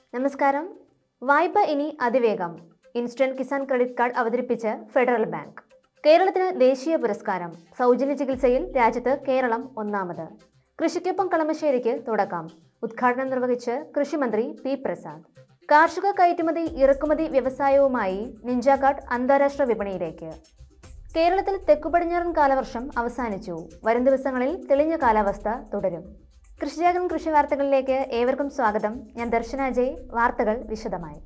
നമസ്കാരം വായ്പ ഇനി അതിവേഗം ഇൻസ്റ്റന്റ് കിസാൻ ക്രെഡിറ്റ് കാർഡ് അവതരിപ്പിച്ച് ഫെഡറൽ ബാങ്ക് കേരളത്തിന് ദേശീയ പുരസ്കാരം സൗജന്യ ചികിത്സയിൽ രാജ്യത്ത് കേരളം ഒന്നാമത് കൃഷിക്കൊപ്പം കളമശ്ശേരിക്ക് തുടക്കം ഉദ്ഘാടനം നിർവഹിച്ച് കൃഷിമന്ത്രി പി പ്രസാദ് കാർഷിക കയറ്റുമതി ഇറക്കുമതി വ്യവസായവുമായി നിഞ്ച കാർഡ് അന്താരാഷ്ട്ര വിപണിയിലേക്ക് കേരളത്തിൽ തെക്കുപടിഞ്ഞാറൻ കാലവർഷം അവസാനിച്ചു വരും ദിവസങ്ങളിൽ തെളിഞ്ഞ കാലാവസ്ഥ തുടരും കൃഷിജാഗം കൃഷി വാർത്തകളിലേക്ക് ഏവർക്കും സ്വാഗതം ഞാൻ ദർശന ജയ് വാർത്തകൾ വിശദമായി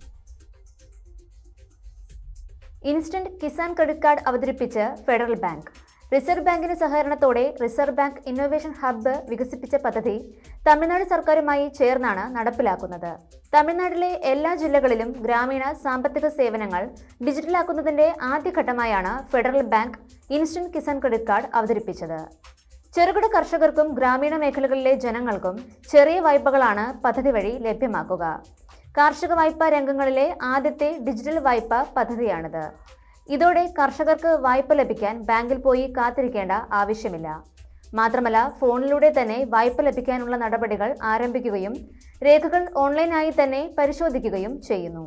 ഇൻസ്റ്റന്റ് കിസാൻ ക്രെഡിറ്റ് കാർഡ് അവതരിപ്പിച്ച് ഫെഡറൽ ബാങ്ക് റിസർവ് ബാങ്കിന്റെ സഹകരണത്തോടെ റിസർവ് ബാങ്ക് ഇന്നോവേഷൻ ഹബ്ബ് വികസിപ്പിച്ച പദ്ധതി തമിഴ്നാട് സർക്കാരുമായി ചേർന്നാണ് നടപ്പിലാക്കുന്നത് തമിഴ്നാട്ടിലെ എല്ലാ ജില്ലകളിലും ഗ്രാമീണ സാമ്പത്തിക സേവനങ്ങൾ ഡിജിറ്റലാക്കുന്നതിന്റെ ആദ്യഘട്ടമായാണ് Federal Bank instant Kisan credit card അവതരിപ്പിച്ചത് ചെറുകിട കർഷകർക്കും ഗ്രാമീണ മേഖലകളിലെ ജനങ്ങൾക്കും ചെറിയ വായ്പകളാണ് പദ്ധതി വഴി ലഭ്യമാക്കുക കാർഷിക വായ്പാ രംഗങ്ങളിലെ ആദ്യത്തെ ഡിജിറ്റൽ വായ്പ പദ്ധതിയാണിത് ഇതോടെ കർഷകർക്ക് വായ്പ ലഭിക്കാൻ ബാങ്കിൽ പോയി കാത്തിരിക്കേണ്ട ആവശ്യമില്ല മാത്രമല്ല ഫോണിലൂടെ തന്നെ വായ്പ ലഭിക്കാനുള്ള നടപടികൾ ആരംഭിക്കുകയും രേഖകൾ ഓൺലൈനായി തന്നെ പരിശോധിക്കുകയും ചെയ്യുന്നു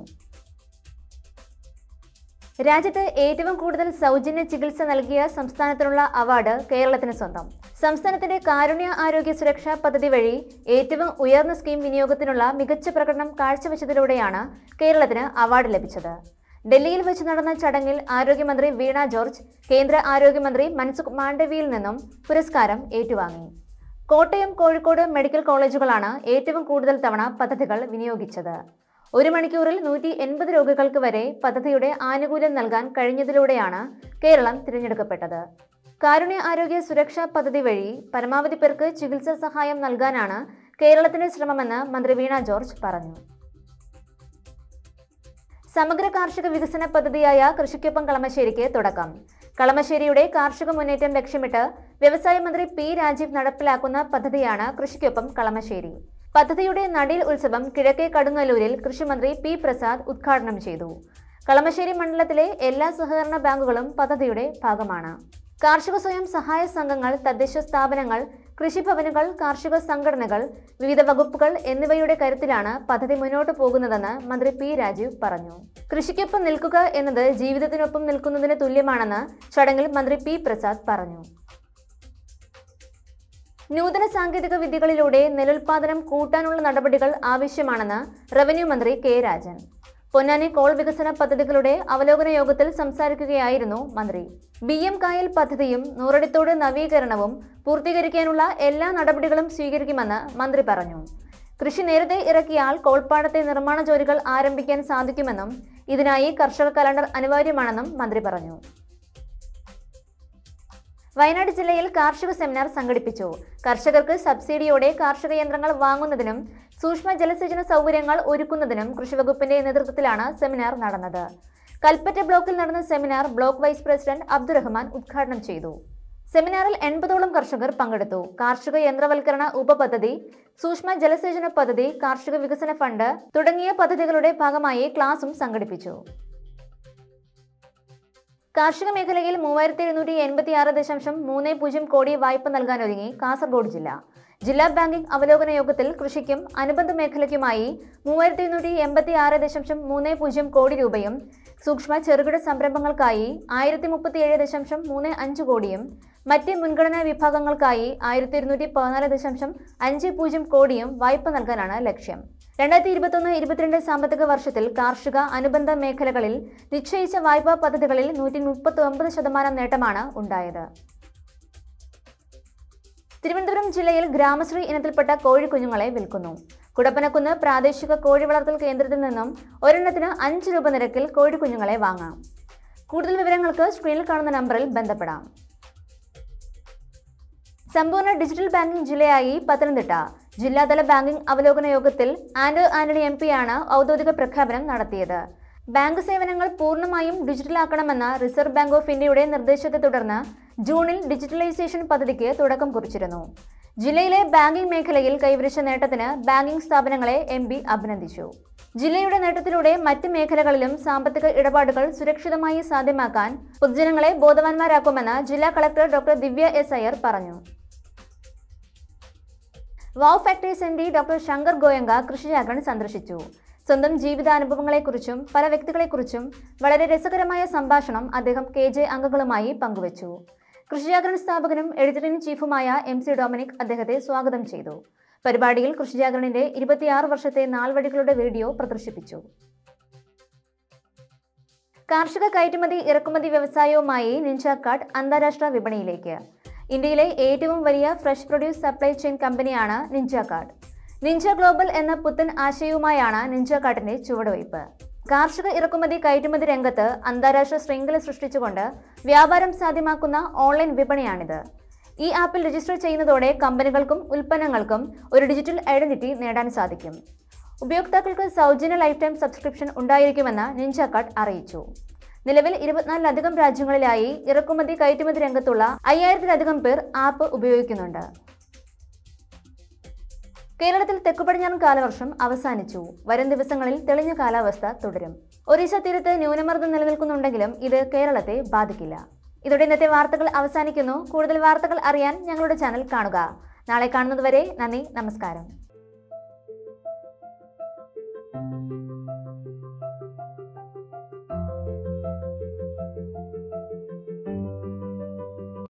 രാജ്യത്ത് ഏറ്റവും കൂടുതൽ സൗജന്യ ചികിത്സ നൽകിയ സംസ്ഥാനത്തിനുള്ള അവാർഡ് കേരളത്തിന് സ്വന്തം സംസ്ഥാനത്തിന്റെ കാരുണ്യ ആരോഗ്യ സുരക്ഷാ പദ്ധതി വഴി ഏറ്റവും ഉയർന്ന സ്കീം വിനിയോഗത്തിനുള്ള മികച്ച പ്രകടനം കാഴ്ചവെച്ചതിലൂടെയാണ് കേരളത്തിന് അവാർഡ് ലഭിച്ചത് ഡൽഹിയിൽ വെച്ച് നടന്ന ചടങ്ങിൽ ആരോഗ്യമന്ത്രി വീണ ജോർജ് കേന്ദ്ര ആരോഗ്യമന്ത്രി മൻസുഖ് മാണ്ഡവിയിൽ നിന്നും പുരസ്കാരം ഏറ്റുവാങ്ങി കോട്ടയം കോഴിക്കോട് മെഡിക്കൽ കോളേജുകളാണ് ഏറ്റവും കൂടുതൽ തവണ പദ്ധതികൾ വിനിയോഗിച്ചത് ഒരു മണിക്കൂറിൽ നൂറ്റി എൺപത് രോഗികൾക്ക് വരെ പദ്ധതിയുടെ ആനുകൂല്യം നൽകാൻ കഴിഞ്ഞതിലൂടെയാണ് കേരളം തിരഞ്ഞെടുക്കപ്പെട്ടത് കാരുണ്യ ആരോഗ്യ സുരക്ഷാ പദ്ധതി വഴി പരമാവധി പേർക്ക് ചികിത്സാ സഹായം നൽകാനാണ് കേരളത്തിന്റെ ശ്രമമെന്ന് മന്ത്രി വീണ ജോർജ് പറഞ്ഞു സമഗ്ര കാർഷിക വികസന പദ്ധതിയായ കൃഷിക്കൊപ്പം കളമശ്ശേരിക്ക് തുടക്കം കളമശ്ശേരിയുടെ കാർഷിക മുന്നേറ്റം ലക്ഷ്യമിട്ട് വ്യവസായ മന്ത്രി പി രാജീവ് നടപ്പിലാക്കുന്ന പദ്ധതിയാണ് കൃഷിക്കൊപ്പം കളമശ്ശേരി പദ്ധതിയുടെ നടീൽ ഉത്സവം കിഴക്കേ കടുങ്ങല്ലൂരിൽ കൃഷിമന്ത്രി പി പ്രസാദ് ഉദ്ഘാടനം ചെയ്തു കളമശ്ശേരി മണ്ഡലത്തിലെ എല്ലാ സഹകരണ ബാങ്കുകളും പദ്ധതിയുടെ ഭാഗമാണ് കാർഷിക സ്വയം സഹായ സംഘങ്ങൾ തദ്ദേശ സ്ഥാപനങ്ങൾ കൃഷിഭവനുകൾ കാർഷിക സംഘടനകൾ വിവിധ വകുപ്പുകൾ എന്നിവയുടെ കരുത്തിലാണ് പദ്ധതി മുന്നോട്ട് പോകുന്നതെന്ന് മന്ത്രി പി രാജീവ് പറഞ്ഞു കൃഷിക്കൊപ്പം നിൽക്കുക എന്നത് ജീവിതത്തിനൊപ്പം നിൽക്കുന്നതിന് തുല്യമാണെന്ന് ചടങ്ങിൽ മന്ത്രി പി പ്രസാദ് പറഞ്ഞു നൂതന സാങ്കേതിക വിദ്യകളിലൂടെ നെല്ലുൽപാദനം കൂട്ടാനുള്ള നടപടികൾ ആവശ്യമാണെന്ന് റവന്യൂ മന്ത്രി കെ രാജൻ പൊന്നാനി കോൾ വികസന പദ്ധതികളുടെ അവലോകന യോഗത്തിൽ സംസാരിക്കുകയായിരുന്നു മന്ത്രി ബി എം കായൽ പദ്ധതിയും നൂറടിത്തോട് നവീകരണവും പൂർത്തീകരിക്കാനുള്ള എല്ലാ നടപടികളും സ്വീകരിക്കുമെന്ന് മന്ത്രി പറഞ്ഞു കൃഷി നേരത്തെ ഇറക്കിയാൽ കോൾപ്പാടത്തെ നിർമ്മാണ ജോലികൾ ആരംഭിക്കാൻ സാധിക്കുമെന്നും ഇതിനായി കർഷക കലണ്ടർ അനിവാര്യമാണെന്നും മന്ത്രി പറഞ്ഞു വയനാട് ജില്ലയിൽ കാർഷിക സെമിനാർ സംഘടിപ്പിച്ചു കർഷകർക്ക് സബ്സിഡിയോടെ കാർഷിക യന്ത്രങ്ങൾ വാങ്ങുന്നതിനും സൂക്ഷ്മ ജലസേചന സൗകര്യങ്ങൾ ഒരുക്കുന്നതിനും കൃഷിവകുപ്പിന്റെ നേതൃത്വത്തിലാണ് സെമിനാർ നടന്നത് കൽപ്പറ്റ ബ്ലോക്കിൽ നടന്ന seminar block vice president Abdurahman ഉദ്ഘാടനം ചെയ്തു സെമിനാറിൽ എൺപതോളം കർഷകർ പങ്കെടുത്തു കാർഷിക യന്ത്രവൽക്കരണ ഉപപദ്ധതി സൂക്ഷ്മ ജലസേചന പദ്ധതി കാർഷിക വികസന ഫണ്ട് തുടങ്ങിയ പദ്ധതികളുടെ ഭാഗമായി ക്ലാസും സംഘടിപ്പിച്ചു കാർഷിക മേഖലയിൽ മൂവായിരത്തി എഴുന്നൂറ്റി എൺപത്തി ആറ് ദശാംശം മൂന്ന് പൂജ്യം കോടി വായ്പ നൽകാനൊരുങ്ങി കാസർഗോഡ് ജില്ല ജില്ലാ ബാങ്കിംഗ് അവലോകന യോഗത്തിൽ കൃഷിക്കും അനുബന്ധ മേഖലയ്ക്കുമായി മൂവായിരത്തി എഴുന്നൂറ്റി എൺപത്തി ആറ് ദശാംശം മൂന്ന് പൂജ്യം കോടി രൂപയും സൂക്ഷ്മ ചെറുകിട സംരംഭങ്ങൾക്കായി ആയിരത്തി മുപ്പത്തിയേഴ് ദശാംശം മൂന്ന് അഞ്ച് കോടിയും മറ്റ് മുൻഗണനാ വിഭാഗങ്ങൾക്കായി ആയിരത്തി ഇരുന്നൂറ്റി പതിനാല് ദശാംശം അഞ്ച് പൂജ്യം കോടിയും വായ്പ നൽകാനാണ് ലക്ഷ്യം രണ്ടായിരത്തി ഇരുപത്തൊന്ന് ഇരുപത്തിരണ്ട് സാമ്പത്തിക വർഷത്തിൽ കാർഷിക അനുബന്ധ മേഖലകളിൽ നിശ്ചയിച്ച വായ്പാ പദ്ധതികളിൽ നൂറ്റി മുപ്പത്തി ഒമ്പത് ശതമാനം നേട്ടമാണ് ഉണ്ടായത് തിരുവനന്തപുരം ജില്ലയിൽ ഗ്രാമശ്രീ ഇനത്തിൽപ്പെട്ട കോഴിക്കുഞ്ഞുങ്ങളെ വിൽക്കുന്നു കുടപ്പനക്കുന്ന് പ്രാദേശിക കോഴി വളർത്തൽ കേന്ദ്രത്തിൽ നിന്നും ഒരെണ്ണത്തിന് അഞ്ച് രൂപ നിരക്കിൽ കോഴിക്കുഞ്ഞുങ്ങളെ വാങ്ങാം കൂടുതൽ വിവരങ്ങൾക്ക് സ്ക്രീനിൽ കാണുന്ന നമ്പറിൽ ബന്ധപ്പെടാം സമ്പൂർണ്ണ ഡിജിറ്റൽ ബാങ്കിംഗ് ജില്ലയായി പത്തനംതിട്ട ജില്ലാതല ബാങ്കിംഗ് അവലോകന യോഗത്തിൽ ആന്റോ ആന്റണി എം പിയാണ് ഔദ്യോഗിക പ്രഖ്യാപനം നടത്തിയത് ബാങ്ക് സേവനങ്ങൾ പൂർണ്ണമായും ഡിജിറ്റലാക്കണമെന്ന റിസർവ് ബാങ്ക് ഓഫ് ഇന്ത്യയുടെ നിർദ്ദേശത്തെ തുടർന്ന് ജൂണിൽ ഡിജിറ്റലൈസേഷൻ പദ്ധതിക്ക് തുടക്കം കുറിച്ചിരുന്നു ജില്ലയിലെ ബാങ്കിംഗ് മേഖലയിൽ കൈവരിച്ച നേട്ടത്തിന് ബാങ്കിംഗ് സ്ഥാപനങ്ങളെ എം പി അഭിനന്ദിച്ചു ജില്ലയുടെ നേട്ടത്തിലൂടെ മറ്റ് മേഖലകളിലും സാമ്പത്തിക ഇടപാടുകൾ സുരക്ഷിതമായി സാധ്യമാക്കാൻ പൊതുജനങ്ങളെ ബോധവാന്മാരാക്കുമെന്ന് ജില്ലാ collector doctor Divya S Iyer പറഞ്ഞു വാവ് factories M D doctor Shankar Goenka കൃഷിചാകൺ സന്ദർശിച്ചു സ്വന്തം ജീവിതാനുഭവങ്ങളെക്കുറിച്ചും പല വ്യക്തികളെക്കുറിച്ചും വളരെ രസകരമായ സംഭാഷണം അദ്ദേഹം കെ ജെ അംഗങ്ങളുമായി പങ്കുവച്ചു കൃഷിജാഗരൺ സ്ഥാപകനും editor in ചീഫുമായ M C Dominic അദ്ദേഹത്തെ സ്വാഗതം ചെയ്തു പരിപാടിയിൽ കൃഷിജാഗരണിന്റെ ഇരുപത്തിയാറ് വർഷത്തെ നാൾവഴികളുടെ വീഡിയോ പ്രദർശിപ്പിച്ചു കാർഷിക കയറ്റുമതി ഇറക്കുമതി വ്യവസായവുമായി നിഞ്ചാക്കാട്ട് അന്താരാഷ്ട്ര വിപണിയിലേക്ക് ഇന്ത്യയിലെ ഏറ്റവും വലിയ ഫ്രഷ് പ്രൊഡ്യൂസ് സപ്ലൈ ചെയിൻ കമ്പനിയാണ് നിഞ്ചാക്കാട്ട് നിഞ്ച ഗ്ലോബൽ എന്ന പുത്തൻ ആശയവുമായാണ് നിഞ്ചാക്കാട്ടിന്റെ ചുവടുവയ്പ് കാർഷിക ഇറക്കുമതി കയറ്റുമതി രംഗത്ത് അന്താരാഷ്ട്ര ശൃംഖല സൃഷ്ടിച്ചുകൊണ്ട് വ്യാപാരം സാധ്യമാക്കുന്ന ഓൺലൈൻ വിപണിയാണിത് ഈ ആപ്പിൽ രജിസ്റ്റർ ചെയ്യുന്നതോടെ കമ്പനികൾക്കും ഉൽപ്പന്നങ്ങൾക്കും ഒരു ഡിജിറ്റൽ ഐഡന്റിറ്റി നേടാൻ സാധിക്കും ഉപയോക്താക്കൾക്ക് സൗജന്യ ലൈഫ് ടൈം സബ്സ്ക്രിപ്ഷൻ ഉണ്ടായിരിക്കുമെന്ന് നിഞ്ചാക്കാട്ട് അറിയിച്ചു നിലവിൽ ഇരുപത്തിനാലിലധികം രാജ്യങ്ങളിലായി ഇറക്കുമതി കയറ്റുമതി രംഗത്തുള്ള അയ്യായിരത്തിലധികം പേർ ആപ്പ് ഉപയോഗിക്കുന്നുണ്ട് കേരളത്തിൽ തെക്കുപടിഞ്ഞാറൻ കാലവർഷം അവസാനിച്ചു വരും ദിവസങ്ങളിൽ തെളിഞ്ഞ കാലാവസ്ഥ തുടരും ഒറീസ തീരത്ത് ന്യൂനമർദ്ദം നിലനിൽക്കുന്നുണ്ടെങ്കിലും ഇത് കേരളത്തെ ബാധിക്കില്ല ഇതോടെ ഇന്നത്തെ വാർത്തകൾ അവസാനിക്കുന്നു കൂടുതൽ വാർത്തകൾ അറിയാൻ ഞങ്ങളുടെ ചാനൽ കാണുക നാളെ കാണുന്നതുവരെ നന്ദി നമസ്കാരം